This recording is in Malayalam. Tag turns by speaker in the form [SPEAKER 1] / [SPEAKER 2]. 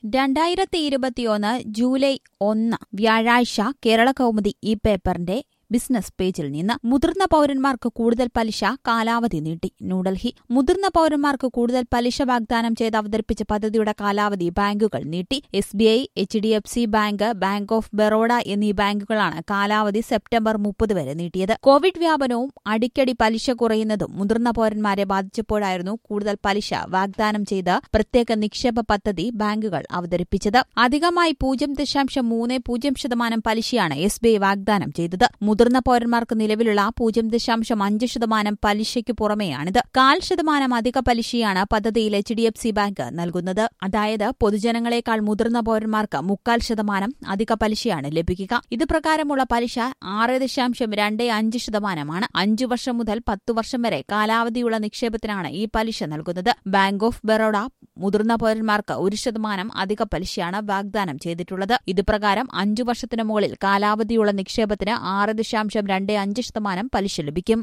[SPEAKER 1] രണ്ടായിരത്തി ഇരുപത്തിയൊന്ന് ജൂലൈ ഒന്ന് വ്യാഴാഴ്ച കേരള കൗമുദി ഈ പേപ്പറിന്റെ ബിസിനസ് പേജിൽ നിന്ന് മുതിർന്ന പൌരന്മാർക്ക് കൂടുതൽ പലിശ കാലാവധി നീട്ടി ന്യൂഡൽഹി മുതിർന്ന പൌരന്മാർക്ക് കൂടുതൽ പലിശ വാഗ്ദാനം ചെയ്ത് അവതരിപ്പിച്ച പദ്ധതിയുടെ കാലാവധി ബാങ്കുകൾ നീട്ടി S B I H D F C bank bank of Baroda എന്നീ ബാങ്കുകളാണ് കാലാവധി സെപ്റ്റംബർ മുപ്പത് വരെ നീട്ടിയത് കോവിഡ് വ്യാപനവും അടിക്കടി പലിശ കുറയുന്നതും മുതിർന്ന പൌരന്മാരെ ബാധിച്ചപ്പോഴായിരുന്നു കൂടുതൽ പലിശ വാഗ്ദാനം ചെയ്ത് പ്രത്യേക നിക്ഷേപ പദ്ധതി ബാങ്കുകൾ അവതരിപ്പിച്ചത് അധികമായി പൂജ്യം ദശാംശം മൂന്ന് പൂജ്യം ശതമാനം പലിശയാണ് എസ് ബി ഐ വാഗ്ദാനം ചെയ്തത് മുതിർന്ന പൌരന്മാർക്ക് നിലവിലുള്ള പൂജ്യം ദശാംശം അഞ്ച് ശതമാനം പലിശയ്ക്ക് പുറമെയാണിത് കാൽ ശതമാനം അധിക പലിശയാണ് പദ്ധതിയിൽ H D F C bank നൽകുന്നത് അതായത് പൊതുജനങ്ങളെക്കാൾ മുതിർന്ന പൌരന്മാർക്ക് മുക്കാൽ ശതമാനം അധിക പലിശയാണ് ലഭിക്കുക ഇത് പ്രകാരമുള്ള പലിശ ആറ് ദശാംശം രണ്ട് അഞ്ച് ശതമാനമാണ് അഞ്ചു വർഷം മുതൽ പത്തു വർഷം വരെ കാലാവധിയുള്ള നിക്ഷേപത്തിനാണ് ഈ പലിശ നൽകുന്നത് ബാങ്ക് ഓഫ് ബറോഡ മുതിർന്ന പൌരന്മാർക്ക് ഒരു ശതമാനം അധിക പലിശയാണ് വാഗ്ദാനം ചെയ്തിട്ടുള്ളത് ഇതുപ്രകാരം അഞ്ചു വർഷത്തിനു മുകളിൽ കാലാവധിയുള്ള നിക്ഷേപത്തിന് ആറ് ദശാംശം രണ്ട് അഞ്ച് ശതമാനം പലിശ ലഭിക്കും